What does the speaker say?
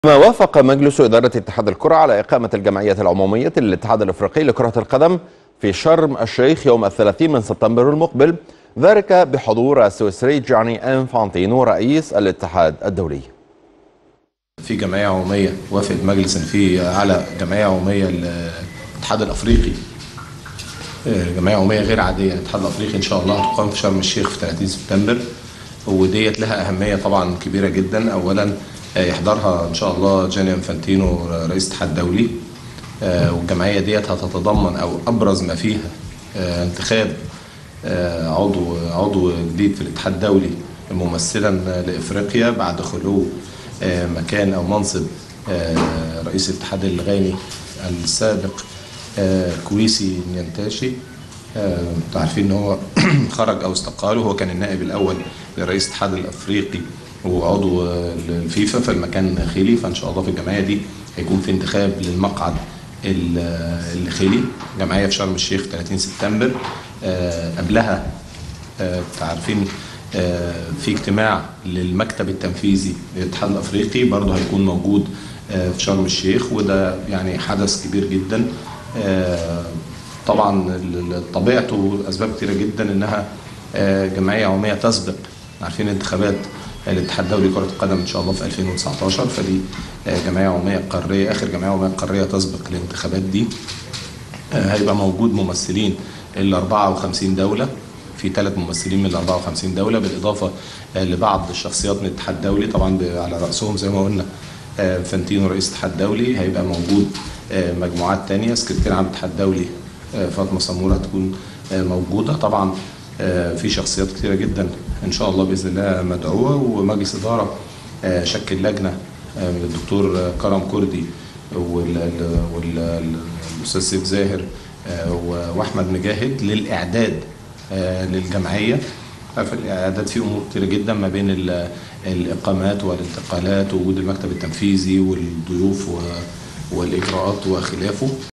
ما وافق مجلس إدارة اتحاد الكرة على إقامة الجمعية العمومية للاتحاد الأفريقي لكرة القدم في شرم الشيخ يوم الثلاثين من سبتمبر المقبل ذلك بحضور السويسري جاني انفانتينو رئيس الاتحاد الدولي في جمعيه عموميه وافق المجلس ان في على جمعيه عموميه للاتحاد الافريقي آه، جمعيه عموميه غير عاديه للاتحاد الافريقي ان شاء الله هتقام في شرم الشيخ في 30 سبتمبر وديت لها اهميه طبعا كبيره جدا اولا آه، يحضرها ان شاء الله جاني انفانتينو رئيس الاتحاد الدولي آه، والجمعيه ديت هتتضمن او ابرز ما فيها آه، انتخاب آه، عضو عضو جديد في الاتحاد الدولي ممثلا لافريقيا بعد خلو آه، مكان او منصب آه، رئيس الاتحاد الغاني السابق آه، كويسي نيانتاشي آه، انتوا عارفين ان هو خرج او استقال وهو كان النائب الاول لرئيس الاتحاد الافريقي وعضو آه، الفيفا فالمكان خيلي فان شاء الله في الجمعيه دي هيكون في انتخاب للمقعد ال- آه، الخيلي جمعيه في شرم الشيخ 30 سبتمبر آه، قبلها آه، انتوا عارفين آه، في اجتماع للمكتب التنفيذي للاتحاد الافريقي برضه هيكون موجود آه، في شرم الشيخ وده يعني حدث كبير جدا آه، طبعا ال- ال- طبيعته اسباب كتيره جدا انها آه، جمعيه عموميه تسبق عارفين انتخابات الاتحاد الدولي لكره القدم ان شاء الله في 2019 فدي آه، جمعيه عموميه قاريه اخر جمعيه عموميه قاريه تسبق الانتخابات دي آه، هيبقى موجود ممثلين ال 54 دوله في ثلاث ممثلين من ال 54 دوله بالاضافه آه، لبعض الشخصيات من الاتحاد الدولي طبعا ب- على راسهم زي ما قلنا آه، فانتينو رئيس الاتحاد الدولي هيبقى موجود آه، مجموعات تانية سكرتير عام الاتحاد الدولي آه، فاطمه سموره هتكون آه، موجوده طبعا آه، في شخصيات كتيره جدا ان شاء الله باذن الله مدعوه ومجلس اداره آه، شكل لجنه آه، من الدكتور آه، كرم كردي والاستاذ سيف زاهر آه، و- واحمد مجاهد للاعداد آه، للجمعيه في الاعداد فيه امور كتيره جدا ما بين ال- الاقامات والانتقالات ووجود المكتب التنفيذي والضيوف و- والاجراءات وخلافه